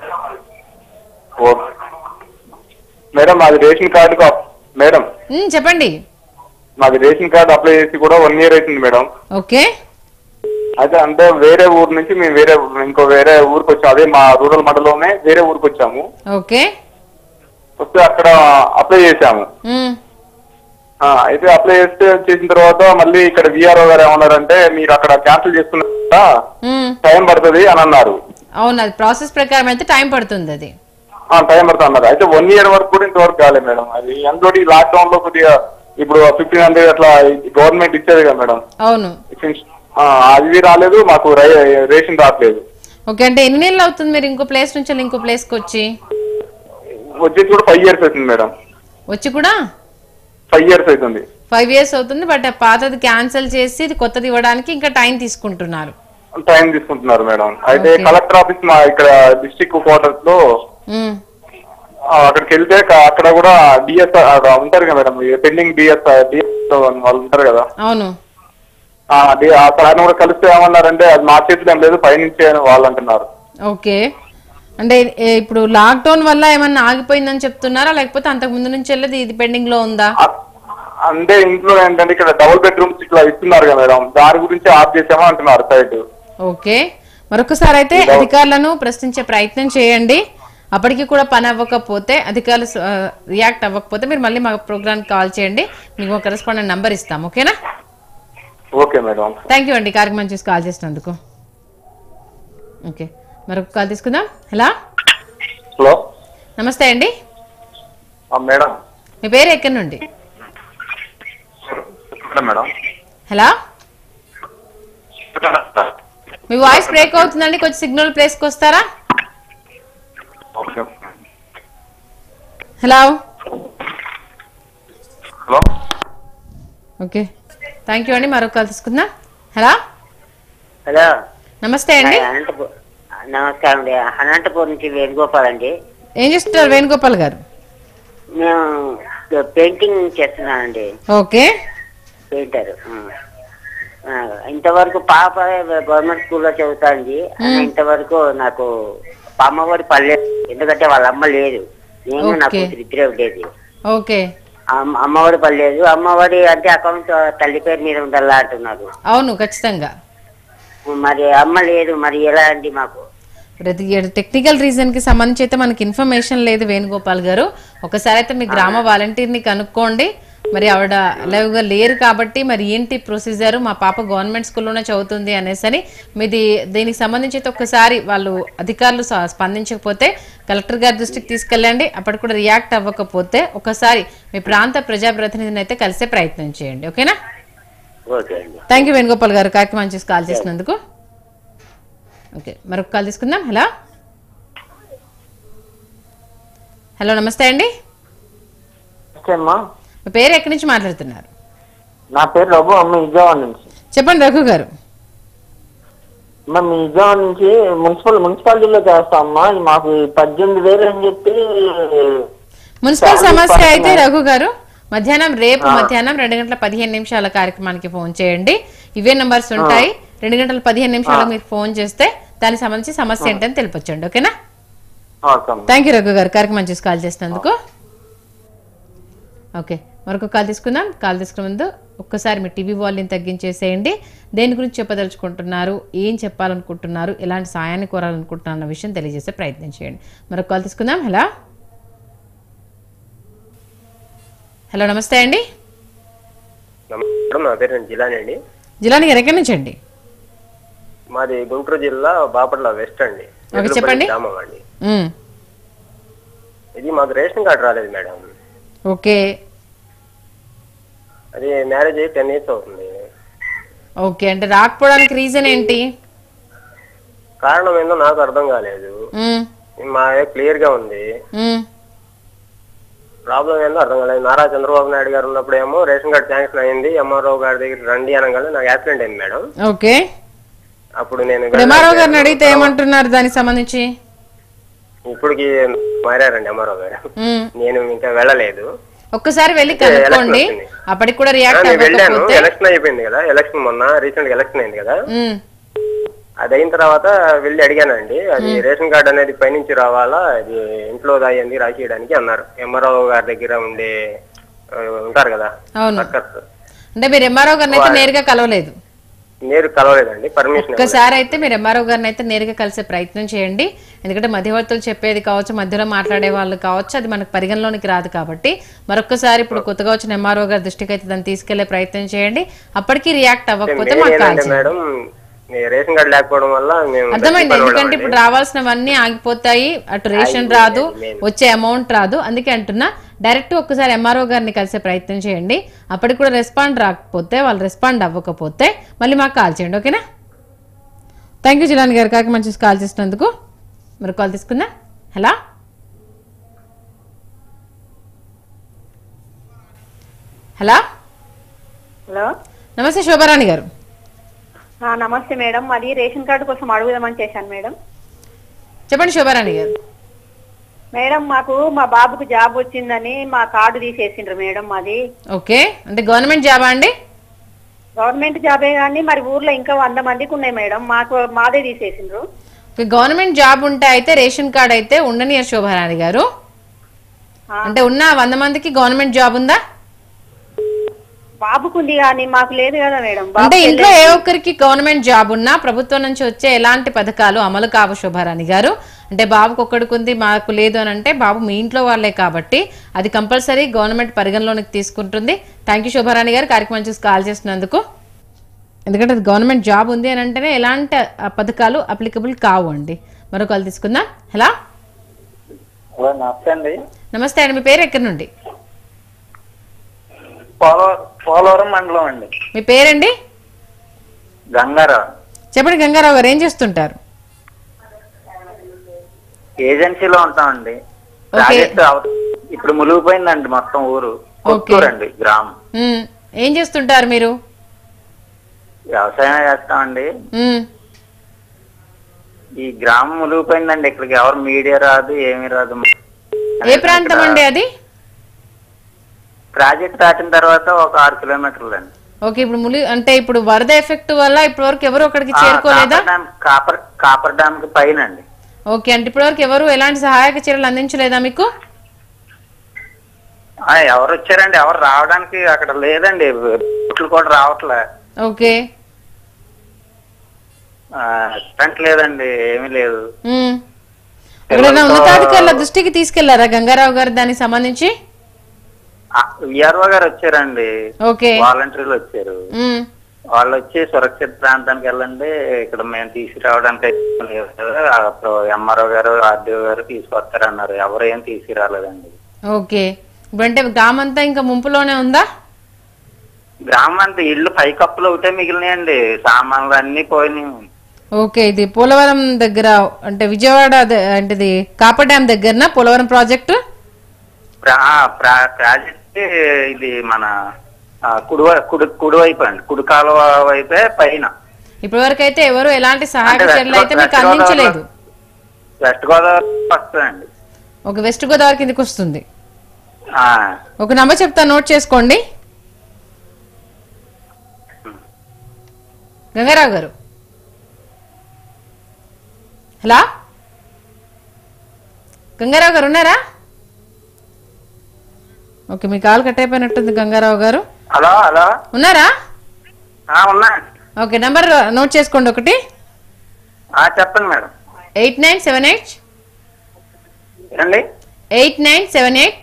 ఓ మేడం మాది రేషన్ కార్డుకు అప్- మేడం ఉమ్, చెప్పండి మాది రేషన్ కార్డు అప్లై చేసి కూడా వన్ ఇయర్ అవుతుంది మేడం ఓకే అయితే అంటే వేరే ఊరు నుంచి మేము వేరే ఇంకో వేరే ఊరికి వచ్చాము అదే మా రూరల్ మండలంలోనే వేరే ఊరికి వచ్చాము ఓకే వస్తే అక్కడ అప్లై చేశాము ఉమ్, ఆ, అయితే అప్లై చేస్తే చేసిన తర్వాత మళ్ళీ ఇక్కడ విఆర్ఓ గారు ఏమన్నారంటే మీరు అక్కడ క్యాన్సిల్ చేసుకున్నా ఉమ్. టైం పడుతుంది అని అన్నారు అవును అది ప్రాసెస్ ప్రకారం అయితే టైం పడుతుంది అది ఆ, టైం పడుతుంది అన్నారు అయితే వన్ ఇయర్ వరకు కూడా ఇంతవరకు కాలేదు మేడం అది అందులో లాక్డౌన్ లో కొద్దిగా ఇప్పుడు ఫిఫ్టీన్ హండ్రెడ్ అట్లా గవర్నమెంట్ ఇచ్చేది కదా మేడం అవును ఆ, అది రాలేదు మాకు రై- రేషన్ రావట్లేదు ఓకే అంటే ఎన్ని నెలలు అవుతుంది మీరు ఇంకో ప్లేస్ నుంచి వెళ్ళి ఇంకో ప్లేస్కి వచ్చి వచ్చేసి కూడా ఫైవ్ ఇయర్స్ అవుతుంది మేడం వచ్చి కూడా ఫైవ్ ఇయర్స్ అవుతుంది ఫైవ్ ఇయర్స్ అవుతుంది బట్ ఆ పాతది క్యాన్సిల్ చేసి ఇది కొత్తది ఇవ్వడానికి ఇంకా టైం తీసుకుంటున్నారు టైం తీసుకుంటున్నారు మేడం అయితే Okay. కలెక్టర్ ఆఫీస్ మా ఇక్కడ డిస్ట్రిక్ట్ క్వార్టర్స్ లో ఉమ్, ఆ, అక్కడికి వెళ్తే క- అక్కడ కూడా డిఎస్ ఉంటారు కదా మేడం పెండింగ్ డిఎస్ డిఎస్ వాళ్ళు ఉంటారు కదా అవును ఆ, డి- ఆ సార్ని కూడా కలిస్తే ఏమన్నారంటే అది మా చేతిలో ఏం లేదు పైనుంచి అని వాళ్ళు అంటున్నారు ఓకే అంటే ఏ, ఇప్పుడు లాక్డౌన్ వల్ల ఏమన్నా ఆగిపోయిందని చెప్తున్నారా లేకపోతే అంతకు ముందు నుంచి వెళ్ళేది ఇది పెండింగ్ లో ఉందా ఆ, అంటే ఇంట్లో ఏంటంటే ఇక్కడ డబుల్ బెడ్రూమ్స్ ఇట్లా ఇస్తున్నారు కదా మేడం దాని గురించి ఆఫ్ చేసామా అంటున్నారు సైట్ ఓకే మరొకసారి అయితే అధికారులను ప్రశ్నించే ప్రయత్నం చేయండి అప్పటికి కూడా పని అవ్వకపోతే అధికారులు రియాక్ట్ అవ్వకపోతే మీరు మళ్ళీ మా ప్రోగ్రామ్కి కాల్ చేయండి మీకు ఒక కరెస్పాండెంట్ నంబర్ ఇస్తాం ఓకేనా ఓకే మేడం థ్యాంక్ యూ అండి కార్యక్రమం చూసి కాల్ చేసినందుకు ఓకే మరొక కాల్ తీసుకుందాం హలో హలో నమస్తే అండి ఆ, మేడం మీ పేరు ఎక్కడి నుండి మేడం హలో మీ వాయిస్ బ్రేక్ అవుతుందండి కొంచెం సిగ్నల్ ప్లేస్కి వస్తారా okay hello hello okay thank you అండి మరొక కాల్ తీసుకుందాం హలో హలో నమస్తే అండి అనంతపూర్ నమస్కారం అండి అనంతపూర్ నుంచి వేణుగోపాల్ అండి ఏం చేస్తున్నారు వేణుగోపాల్ గారు మేము పెయింటింగ్ చేస్తున్నానండి ఓకే పెయింటర్ ఆ, ఇంతవరకు పాప గవర్నమెంట్ స్కూల్లో చదువుతాంది అయినా ఇంతవరకు నాకు అమ్మఒడి పర్లేదు ఎందుకంటే వాళ్ళ అమ్మ లేదు నేను నా ఓకే. కూతురు ఇద్దరే ఉండేది ఓకే అమ్మ- అమ్మఒడి పర్లేదు అమ్మఒడి అంటే అకౌంట్ తల్లి పేరు మీద ఉండాలా అంటున్నారు అవును ఖచ్చితంగా మరి అమ్మ లేదు మరి ఎలా అండి మాకు ప్రతి టెక్నికల్ రీజన్ కి సంబంధించి అయితే మనకి ఇన్ఫర్మేషన్ లేదు వేణుగోపాల్ గారు ఒకసారి అయితే మీ గ్రామ వాలంటీర్ని కనుక్కోండి మరి ఆవిడ అలాగా లేరు కాబట్టి మరి ఏంటి ప్రొసీజర్ మా పాప గవర్నమెంట్ స్కూల్లోనే చదువుతుంది అనేసి అని మీది దీనికి సంబంధించి అయితే ఒకసారి వాళ్ళు అధికారులు స- స్పందించకపోతే కలెక్టర్ గారి దృష్టికి తీసుకెళ్ళండి అప్పటికి కూడా రియాక్ట్ అవ్వకపోతే ఒకసారి మీ ప్రాంత ప్రజాప్రతినిధిని అయితే కలిసే ప్రయత్నం చేయండి ఓకేనా ఓకే అండి థ్యాంక్ యూ వేణుగోపాల్ గారు కార్యక్రమం చేసి కాల్ చేసినందుకు ఓకే మరొక కాల్ తీసుకుందాం హలో హలో నమస్తే అండి నమస్తే అమ్మా మీ పేరు ఎక్కడి నుంచి మాట్లాడుతున్నారు నా పేరు రఘు అమ్మ విజయవాడ నుంచి చెప్పండి రఘు గారు అమ్మ మీ విజయవాడ నుంచి మున్సిపల్ మున్సిపాలిటీలో చేస్తాం అమ్మా ఇది మాకు ఈ పద్దెనిమిది వేలు అని చెప్పి మున్సిపల్ చాలా సమస్య అయితే పడుతున్నాయి. రఘు గారు మధ్యాహ్నం రేపు మధ్యాహ్నం రెండు గంటల పదిహేను నిమిషాల కార్యక్రమానికి ఫోన్ చేయండి ఇవే నంబర్స్ ఉంటాయి రెండు గంటల పదిహేను నిమిషాలకు మీరు ఫోన్ చేస్తే దానికి సంబంధించి సమస్య ఏంటని తెలిపొచ్చండి ఓకేనా ఓకే అమ్మా థ్యాంక్ యూ రఘు గారు కార్యక్రమం చేసి కాల్ చేసినందుకు ఓకే మరొక కాల్ తీసుకుందాం కాల్ తీసుకునే ముందు ఒక్కసారి మీ టీవీ వాల్యూని తగ్గించేసేయండి దేని గురించి చెప్పదలుచుకుంటున్నారు ఏం చెప్పాలనుకుంటున్నారు ఎలాంటి సాయాన్ని కోరాలనుకుంటున్నారు అన్న విషయం తెలియజేసే ప్రయత్నం చేయండి మరొక కాల్ తీసుకుందాం హలో హలో నమస్తే అండి మేడం నా పేరు జిలాని అండి జిల్లాని గారు ఎక్కడి నుంచి అండి మాది గుంటూరు జిల్లా బాపట్ల వెస్ట్ అండి ఓకే, ఎదురుపల్లి చెప్పండి. గ్రామం అండి మ్మ్. ఇది మాకు రేషన్ కార్డు రాలేదు మేడం ఓకే అది మ్యారేజ్ అయ్యి టెన్ ఇయర్స్ అవుతుంది ఓకే అంటే రాకపోవడానికి రీజన్ ఏంటి కారణం ఏందో నాకు అర్థం కాలేదు మ్మ్. మా క్లియర్ గా ఉంది మ్మ్. ప్రాబ్లం ఏందో అర్థం కాలేదు నారా చంద్రబాబు నాయుడు గారు ఉన్నప్పుడు ఏమో రేషన్ కార్డు శాంక్షన్ అయింది ఎంఆర్ఓ గారి దగ్గర రండి అనగానే నాకు యాక్సిడెంట్ అయింది మేడం ఓకే అప్పుడు నేను ఇప్పుడు ఎంఆర్ఓ గారిని అడిగితే ఏమంటున్నారు దానికి సంబంధించి ఇప్పటికి మారారండి ఎంఆర్ఓ గారు మ్మ్. నేను ఇంకా వెళ్ళలేదు ఒక్కసారి వెళ్ళి అంటే కనుక్కోండి ఎలక్షన్ వచ్చింది. అప్పటికి కూడా ఆ, రియాక్ట్ నేను వెళ్ళాను అవ్వకపోతే ఎలక్షన్ అయిపోయింది కదా ఎలక్షన్ మొన్న రీసెంట్ ఎలక్షన్ అయింది కదా ఉమ్, అది అయిన తర్వాత వెళ్ళి అడిగానండి అది రేషన్ కార్డు అనేది పైనుంచి రావాలా అది ఇంట్లో అయ్యింది రాసేయడానికి అన్నారు ఎంఆర్ఓ గారి దగ్గర ఉండే ఆ, ఉంటారు కదా అవును వర్కర్స్ అంటే మీరు ఎంఆర్ఓ గారిని అయితే నేరుగా కలవలేదు నేరు కలవలేదండి పర్మిషన్ ఒక్కసారి అయితే మీరు ఎంఆర్ఓ గారిని అయితే నేరుగా కలిసే ప్రయత్నం చేయండి ఎందుకంటే మధ్యవర్తులు చెప్పేది కావచ్చు మధ్యలో మాట్లాడే వాళ్ళు కావచ్చు అది మనకు పరిగణలోనికి రాదు కాబట్టి మరొక్కసారి ఇప్పుడు కొత్తగా వచ్చిన ఎంఆర్ఓ గారి దృష్టికి అయితే దాన్ని తీసుకెళ్లే ప్రయత్నం చేయండి అప్పటికి రియాక్ట్ అవ్వకపోతే మెయిన్ మాకు కాల్ ఏంటంటే చేయండి మేడం ఈ రేషన్ కార్డు లేకపోవడం వల్ల మేము అర్థమైంది దర్శి ఎందుకంటే పనులు ఇప్పుడు రావాల్సినవన్నీ ఆగిపోతాయి అటు రేషన్ రాదు వచ్చే అమౌంట్ రాదు అందుకే అంటున్నా డైరెక్ట్ ఒక్కసారి ఎంఆర్ఓ గారిని కలిసే ప్రయత్నం చేయండి అప్పటికి కూడా రెస్పాండ్ రాకపోతే వాళ్ళు రెస్పాండ్ అవ్వకపోతే మళ్ళీ మాకు కాల్ చేయండి ఓకేనా థ్యాంక్ యూ జిలాని గారు కాకి మంచి కాల్ చేసినందుకు మరి కాల్ తీసుకుందా హలో హలో హలో నమస్తే శోభారాణి గారు ఆ, నమస్తే మేడం అది రేషన్ కార్డు కోసం అడుగుదామని చేశాను మేడం చెప్పండి శోభారాణి గారు మేడం మాకు మా బాబుకు జాబ్ వచ్చిందని మా కార్డు తీసేసిండ్రు మేడం మాది ఓకే అంటే గవర్నమెంట్ జాబా అండి గవర్నమెంట్ జాబే కానీ మరి ఊర్లో ఇంకా వంద మందికి ఉన్నాయి మేడం మాకు మాదే తీసేసిండ్రు ఓకే, గవర్నమెంట్ జాబ్ ఉంటే అయితే రేషన్ కార్డ్ అయితే ఉండనియర్ శోభారాణి గారు అంటే ఉన్న వంద మందికి గవర్నమెంట్ జాబ్ ఉందా బాబుకుంది కానీ మాకు లేదు కదా మేడం అంటే బాబుకి ఇంట్లో ఏ ఒక్కరికి గవర్నమెంట్ జాబ్ ఉన్నా ప్రభుత్వం నుంచి వచ్చే ఎలాంటి పథకాలు అమలు కావు శోభారాణి గారు అంటే బాబుకు ఒక్కడికి ఉంది మాకు లేదు అని అంటే బాబు మీ ఇంట్లో వాళ్ళే కాబట్టి అది కంపల్సరీ గవర్నమెంట్ పరిగణలోనికి తీసుకుంటుంది థ్యాంక్ యూ శోభారాణి గారు కార్యక్రమం చూసి కాల్ చేసినందుకు ఎందుకంటే అది గవర్నమెంట్ జాబ్ ఉంది అని అంటేనే ఎలాంటి ఆ, పథకాలు అప్లికబుల్ కావు అండి మరో కాల్ తీసుకుందాం హలో హలో నమస్తే అండి నమస్తే అండి మీ పేరు ఎక్కడి నుండి పోలవరం పోలవరం మండలం అండి మీ పేరండి గంగారావు చెప్పండి గంగారావు గారు ఏం చేస్తుంటారు ఏజెన్సీలో ఉంటామండి ఓకే. ప్రాజెక్ట్ అవ- ఇప్పుడు మునిగిపోయిందండి మొత్తం ఊరు కొత్తూరు అండి గ్రామం ఉమ్, ఏం చేస్తుంటారు మీరు వ్యవసాయం చేస్తామండి ఉమ్, ఈ గ్రామం మునిగిపోయిందండి ఇక్కడికి ఎవరు మీడియా రాదు ఏమీ రాదు ఏ ప్రాంతం అండి అది ప్రాజెక్ట్ దాటిన తర్వాత ఒక ఆరు కిలోమీటర్లు అండి ఓకే ఇప్పుడు ములి అంటే ఇప్పుడు వరద ఎఫెక్ట్ వల్ల ఇప్పటి వరకు ఎవరు అక్కడికి చేరుకోలేదా coffer dam coffer coffer dam కి పైన అండి ఓకే అంటే ఇప్పటి వరకు ఎవరు ఎలాంటి సహాయక చర్యలు అందించలేదా మీకు ఆ, ఎవరు వచ్చారండి ఎవరు రావడానికి అక్కడ లేదండి బోట్లు కూడా రావట్లే ఓకే ఆ, కరెంట్ లేదండి ఏమీ లేదు ఉమ్. ఎక్కడైనా ఉన్నతాధికారుల దృష్టికి తీసుకెళ్లారా గంగారావు గారు దానికి సంబంధించి విఆర్ఓ గారు వచ్చారండి ఓకే వాలంటీర్లు వచ్చారు ఉమ్, వాళ్ళు వచ్చి సురక్షిత ప్రాంతానికి వెళ్ళండి ఇక్కడ మేము తీసుకురావడానికి అయితే లేదు కదా అప్పుడు ఎంఆర్ఓ గారు ఆర్డీఓ గారు తీసుకొస్తారన్నారు ఎవరు ఏం తీసుకురాలేదండి ఓకే ఇప్పుడు అంటే గ్రామంతా ఇంకా ముంపులోనే ఉందా గ్రామం అంటే ఇల్లు పైకప్పులు ఒకటే మిగిలినాయండి సామాన్లు అన్ని పోయినాయి ఓకే ఇది పోలవరం దగ్గర అంటే విజయవాడ ద- అంటే ఇది కాపర్ డ్యామ్ దగ్గరనా పోలవరం ప్రాజెక్టు ప్రా- ప్రా- ప్రాజెక్ట్ ఇది మన ఆ, కుడివై కుడి కుడివైపు అండి కుడి కాలువ వైపే పైన ఇప్పటి వరకు అయితే ఎవరు ఎలాంటి సహాయక అంటే చర్యలు అయితే మీకు వెస్ట్ గోదావరిలో- అందించలేదు వెస్ట్ గోదావరి వస్తుందండి ఒక వెస్ట్ గోదావరి కిందకి వస్తుంది ఆ, ఒక నంబర్ చెప్తా నోట్ చేసుకోండి గంగారావు గారు హలో గంగారావు గారు ఉన్నారా ఓకే మీ కాల్ కట్ అయిపోయినట్టుంది గంగారావు గారు హలో హలో ఉన్నారా ఆ, ఉన్నా ఓకే నంబర్ నోట్ చేసుకోండి ఒకటి ఆ, చెప్పండి madam eight nine seven eight ఏండి eight nine seven eight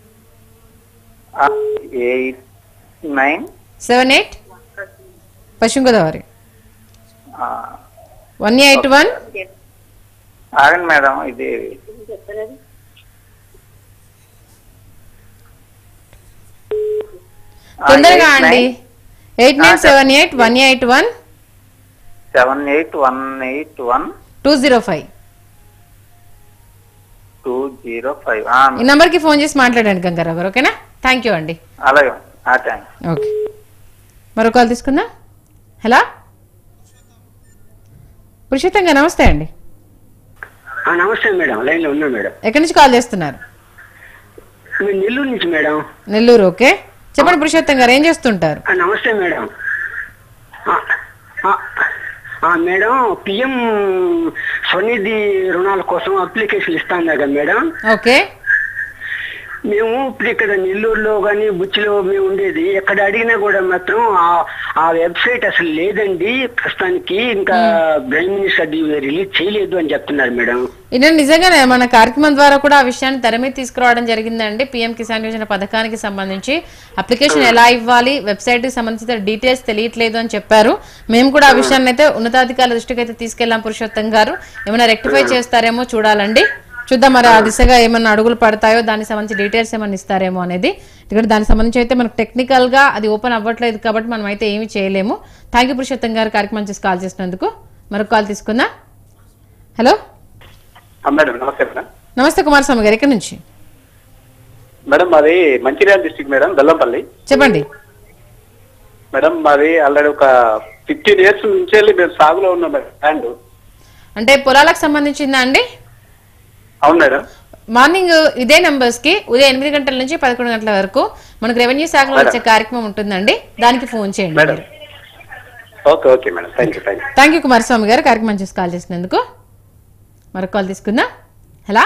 eight nine seven eight పశ్చిమ గోదావరి వన్ ఎయిట్ వన్ ఆగండి మేడం ఇది తొందరగా అండి eight nine seven eight one eight one seven eight one eight one two zero five two zero five ఈ నంబర్కి ఫోన్ చేసి మాట్లాడండి గంగారావు గారు ఓకేనా థ్యాంక్ యూ అండి అలాగే థ్యాంక్ ఓకే మరో కాల్ తీసుకుందా హలో పురుషోత్తంగా నమస్తే అండి నమస్తే మేడం లైన్ లో ఉన్నా మేడం ఎక్కడి నుంచి కాల్ చేస్తున్నారు మేము నెల్లూరు నుంచి మేడం నెల్లూరు ఓకే చెప్పండి పురుషోత్తం గారు ఏం చేస్తుంటారు ఆ, నమస్తే మేడం ఆ, ఆ, ఆ, మేడం పిఎం స్వనిధి రుణాల కోసం అప్లికేషన్ ఇస్తాం కదా మేడం ఓకే మేము ఇప్పుడు ఇక్కడ నెల్లూరులో కానీ బుచ్చిలో మేము ఉండేది ఎక్కడ అడిగినా కూడా మాత్రం ఆ- ఆ వెబ్సైట్ అసలు లేదండి ప్రస్తుతానికి ఇంకా ప్రైమ్ మినిస్టర్ అది రిలీజ్ చేయలేదు అని చెప్తున్నారు మేడం ఇది నిజంగానే మన కార్యక్రమం ద్వారా కూడా ఆ విషయాన్ని తెర మీద తీసుకురావడం జరిగిందండి పిఎం కిసాన్ యోజన పథకానికి సంబంధించి అప్లికేషన్ ఎలా ఇవ్వాలి వెబ్సైట్ కి సంబంధించిన డీటెయిల్స్ తెలియట్లేదు అని చెప్పారు మేము కూడా ఆ విషయాన్ని అయితే ఉన్నతాధికారుల దృష్టికి అయితే తీసుకెళ్లాం పురుషోత్తం గారు ఏమైనా రెక్టిఫై చేస్తారేమో చూడాలండి చూద్దాం మరి ఆ దిశగా ఏమన్నా అడుగులు పడతాయో దానికి సంబంధించి డీటెయిల్స్ ఏమన్నా ఇస్తారేమో అనేది ఇక్కడ దానికి సంబంధించి అయితే మనకు టెక్నికల్ గా అది ఓపెన్ అవ్వట్లేదు కాబట్టి మనం అయితే ఏమీ చేయలేము థ్యాంక్ యూ పురుషోత్తం గారు కార్యక్రమం చేసి కాల్ చేసినందుకు మరొక కాల్ తీసుకుందా హలో మేడం నమస్తే మేడం నమస్తే కుమారస్వామి గారు ఎక్కడి నుంచి మేడం మాది మంచిర్యాల డిస్టిక్ మేడం బెల్లంపల్లి చెప్పండి మేడం మాది ఆల్రెడీ ఒక ఫిఫ్టీన్ ఇయర్స్ నుంచి వెళ్ళి మేము సాగులో ఉన్నాం మేడం ల్యాండ్ అంటే పొలాలకు సంబంధించిందా అండి అవును మేడం మార్నింగ్ ఇదే నంబర్స్ కి ఉదయం ఎనిమిది గంటల నుంచి పదకొండు గంటల వరకు మనకు రెవెన్యూ శాఖలో వచ్చే కార్యక్రమం ఉంటుందండి దానికి ఫోన్ చేయండి madam okay okay madam thank you thank you thank you Kumaraswamy గారు కార్యక్రమం చేసి కాల్ చేసినందుకు మరొక కాల్ తీసుకుందాం హలో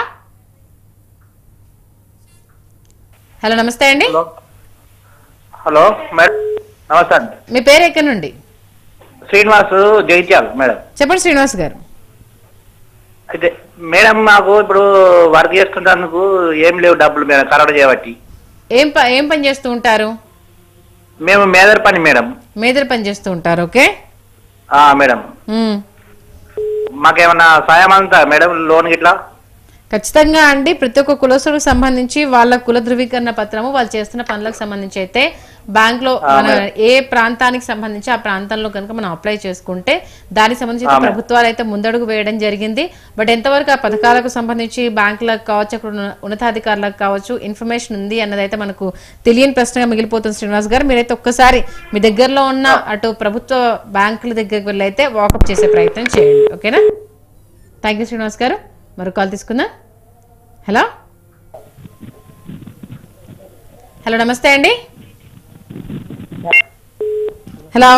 హలో నమస్తే అండి హలో మేడం నమస్తే అండి మీ పేరు ఎక్కడి నుండి శ్రీనివాస్ జైత్యాల్ మేడం చెప్పండి శ్రీనివాస్ గారు అయితే మేడం మాకు ఇప్పుడు వర్క్ చేస్తుంటందుకు ఏం లేవు డబ్బులు మేడం కరోనా చేయబట్టి ఏం ప- ఏం పని చేస్తూ ఉంటారు మేము మేదర్ పని మేడం మేదర్ పని చేస్తూ ఉంటారు ఓకే ఆ మేడం ఉమ్. మాకేమన్నా సాయం అంతా మేడం లోన్ గిట్లా ఖచ్చితంగా అండి ప్రతి ఒక్క కులసులకు సంబంధించి వాళ్ళ కుల ధృవీకరణ పత్రము వాళ్ళు చేస్తున్న పనులకు సంబంధించి అయితే బ్యాంక్ లో ఆ, మన మేడం. ఏ ప్రాంతానికి సంబంధించి ఆ ప్రాంతంలో కనుక మనం అప్లై చేసుకుంటే దానికి సంబంధించి ఆ, అయితే మేడం. ప్రభుత్వాలు అయితే ముందడుగు వేయడం జరిగింది బట్ ఎంతవరకు ఆ పథకాలకు సంబంధించి బ్యాంకులకు కావచ్చు అక్కడ ఉన్న ఉన్నతాధికారులకు కావచ్చు ఇన్ఫర్మేషన్ ఉంది అన్నది అయితే మనకు తెలియని ప్రశ్నగా మిగిలిపోతుంది శ్రీనివాస్ గారు మీరైతే ఒక్కసారి మీ దగ్గరలో ఉన్న అటు ప్రభుత్వ బ్యాంకుల దగ్గరికి వెళ్ళి అయితే వాకప్ చేసే ప్రయత్నం చేయండి ఓకేనా థ్యాంక్ యూ శ్రీనివాస్ గారు మరో కాల్ తీసుకుందాం హలో హలో నమస్తే అండి హలో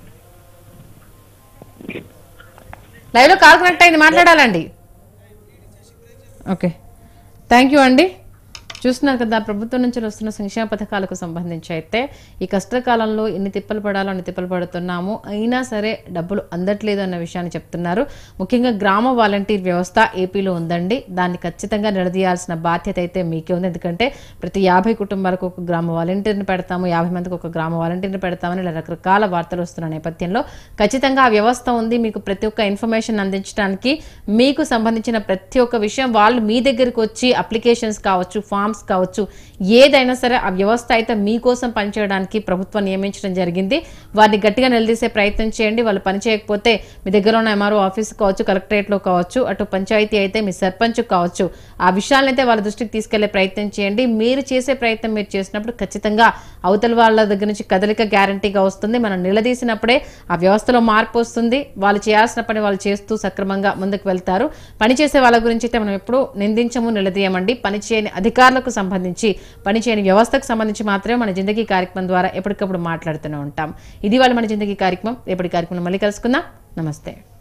లైవ్లో కాల్ కనెక్ట్ అయింది మాట్లాడాలండి ఓకే థ్యాంక్ యూ అండి చూస్తున్నారు కదా ప్రభుత్వం నుంచి వస్తున్న సంక్షేమ పథకాలకు సంబంధించి అయితే ఈ కష్టకాలంలో ఎన్ని తిప్పలు పడాలో అన్ని తిప్పలు పడుతున్నాము అయినా సరే డబ్బులు అందట్లేదు అన్న విషయాన్ని చెప్తున్నారు ముఖ్యంగా గ్రామ వాలంటీర్ వ్యవస్థ ఏపీలో ఉందండి దాన్ని ఖచ్చితంగా నిలదీయాల్సిన బాధ్యత అయితే మీకే ఉంది ఎందుకంటే ప్రతి యాభై కుటుంబాలకు ఒక గ్రామ వాలంటీర్ని పెడతాము యాభై మందికి ఒక గ్రామ వాలంటీర్ని పెడతామని ఇలా రకరకాల వార్తలు వస్తున్న నేపథ్యంలో ఖచ్చితంగా ఆ వ్యవస్థ ఉంది మీకు ప్రతి ఒక్క ఇన్ఫర్మేషన్ అందించడానికి మీకు సంబంధించిన ప్రతి ఒక్క విషయం వాళ్ళు మీ దగ్గరికి వచ్చి అప్లికేషన్స్ కావచ్చు ఫామ్స్ కావచ్చు ఏదైనా సరే ఆ వ్యవస్థ అయితే మీకోసం పనిచేయడానికి ప్రభుత్వం నియమించడం జరిగింది వారిని గట్టిగా నిలదీసే ప్రయత్నం చేయండి వాళ్ళు పని చేయకపోతే మీ దగ్గర ఉన్న ఎంఆర్ఓ ఆఫీస్ కావచ్చు కలెక్టరేట్లో కావచ్చు అటు పంచాయతీ అయితే మీ సర్పంచ్ కావచ్చు ఆ విషయాలను అయితే వాళ్ళ దృష్టికి తీసుకెళ్లే ప్రయత్నం చేయండి మీరు చేసే ప్రయత్నం మీరు చేసినప్పుడు ఖచ్చితంగా అవతల వాళ్ళ దగ్గర నుంచి కదలిక గ్యారంటీగా వస్తుంది మనం నిలదీసినప్పుడే ఆ వ్యవస్థలో మార్పు వస్తుంది వాళ్ళు చేయాల్సిన పని వాళ్ళు చేస్తూ సక్రమంగా ముందుకు వెళ్తారు పని చేసే వాళ్ళ గురించి అయితే మనం ఎప్పుడూ నిందించము నిలదీయమండి పని చేయని అధికారులకు సంబంధించి పని చేయని వ్యవస్థకు సంబంధించి మాత్రమే మన జిందగీ కార్యక్రమం ద్వారా ఎప్పటికప్పుడు మాట్లాడుతూనే ఉంటాం ఇది వాళ్ళ మన జిందగీ కార్యక్రమం రేపటి కార్యక్రమం మళ్ళీ కలుసుకుందాం నమస్తే